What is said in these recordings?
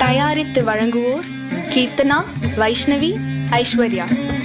தயாரித்து வழங்குவோர் கீர்த்தனா வைஷ்ணவி ஐஸ்வர்யா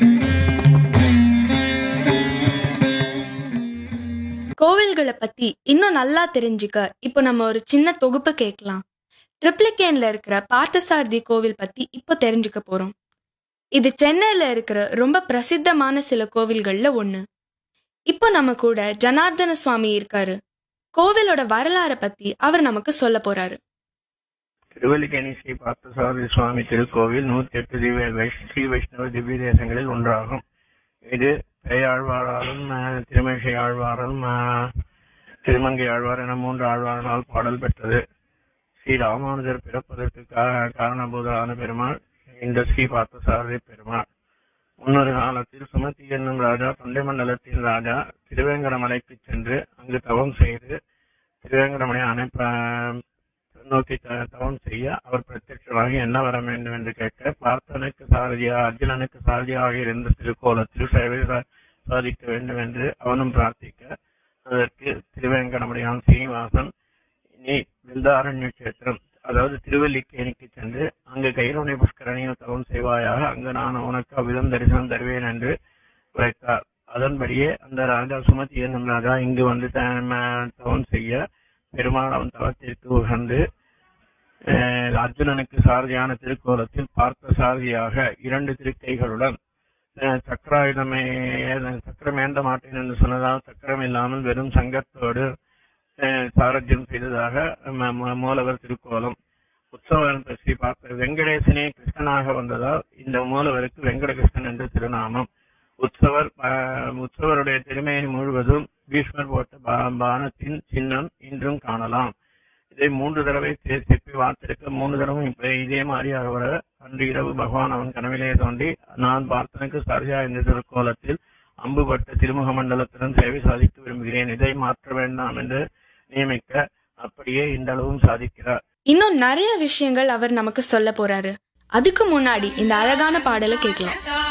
கோவில்களை பத்தி இன்னும் நல்லா தெரிஞ்சுக்க இப்போ நம்ம ஒரு சின்ன தொகுப்பு கேட்கலாம் ட்ரிப்ளிகேன்ல இருக்கிற பார்த்தசாரதி கோவில் பத்தி இப்போ தெரிஞ்சுக்க போறோம் இது சென்னையில இருக்கிற ரொம்ப பிரசித்தமான சில கோவில்கள்ல ஒண்ணு இப்போ நம்ம கூட ஜனார்தன சுவாமி இருக்காரு கோவிலோட வரலாறை பத்தி அவர் நமக்கு சொல்ல போறாரு திருவல்லிக்கேணி ஸ்ரீ பார்த்தசாரதி சுவாமி திருக்கோவில் நூத்தி எட்டு திவ்ய வைஷ்- ஸ்ரீ வைஷ்ணவ திவ்ய தேசங்களில் ஒன்றாகும் இது பேயாழ்வாராலும் அஹ், திருமேஷை ஆழ்வாரும் அஹ், திருமங்கை ஆழ்வார் என மூன்று ஆழ்வார்களால் பாடல் பெற்றது ஸ்ரீ ராமானுஜர் பிறப்பதற்கு கா- காரணபூதரான பெருமாள் இந்த ஸ்ரீ பார்த்தசாரதி பெருமாள் முன்னொரு காலத்தில் சுமதி என்னும் ராஜா தொண்டை மண்டலத்தின் ராஜா திருவேங்கடமலைக்கு சென்று அங்கு தவம் செய்து திருவேங்கடமலை அணைப்ப நோக்கி த- தவம் செய்ய அவர் பிரத்யட்சமாகி என்ன வர வேண்டும் என்று கேட்க பார்த்தனுக்கு சாரதியா அர்ஜுனனுக்கு சாரதியாக இருந்த திருக்கோலத்தில் சேவை சா- சாதிக்க வேண்டும் என்று அவனும் பிரார்த்திக்க அதற்கு திருவேங்கடமலையான் சீனிவாசன் நீ விருந்தாரண்ய கஷேத்திரம் அதாவது திருவல்லிக்கேணிக்கு சென்று அங்கு கைரோனை புஷ்கரணியில் தவம் செய்வாயாக அங்கு நான் உனக்கு அவ்விதம் தரிசனம் தருவேன் என்று உரைத்தார் அதன்படியே அந்த ராஜா சுமதி என்னும் ராஜா இங்கு வந்து த- ம- தவம் செய்ய பெருமாள் அவன் தவத்திற்கு உகந்து அஹ், அர்ஜுனனுக்கு சாரதியான திருக்கோலத்தில் பார்த்த சாரதியாக இரண்டு திருக்கைகளுடன் அஹ், சக்கராயுதமே சக்கரம் ஏந்த மாட்டேன் என்று சொன்னதால் சக்கரம் இல்லாமல் வெறும் சங்கத்தோடு அஹ், சாரத்தியம் செய்ததாக ம- ம- மூலவர் திருக்கோலம் உற்சவன் ஸ்ரீ பார்த்த வெங்கடேசனே கிருஷ்ணனாக வந்ததால் இந்த மூலவருக்கு வெங்கடகிருஷ்ணன் என்று திருநாமம் உற்சவர் அஹ், உற்சவருடைய திருமையை முழுவதும் பீஷ்மர் போட்ட பா- பானத்தின் சின்னம் இன்றும் காணலாம் இதை மூன்று தடவை தே- திருப்பி வார்த்திருக்க மூன்று தடவை இப்ப இதே மாதிரி அவர் அன்று இரவு பகவான் அவன் கனவிலே தோண்டி நான் பார்த்தனுக்கு சரியா இந்த திருக்கோலத்தில் அம்புபட்ட திருமுக மண்டலத்துடன் சேவை சாதிக்க விரும்புகிறேன் இதை மாற்ற வேண்டாம் என்று நியமிக்க அப்படியே இந்த அளவும் சாதிக்கிறார் இன்னும் நிறைய விஷயங்கள் அவர் நமக்கு சொல்ல போறாரு அதுக்கு முன்னாடி இந்த அழகான பாடலை கேட்கலாம்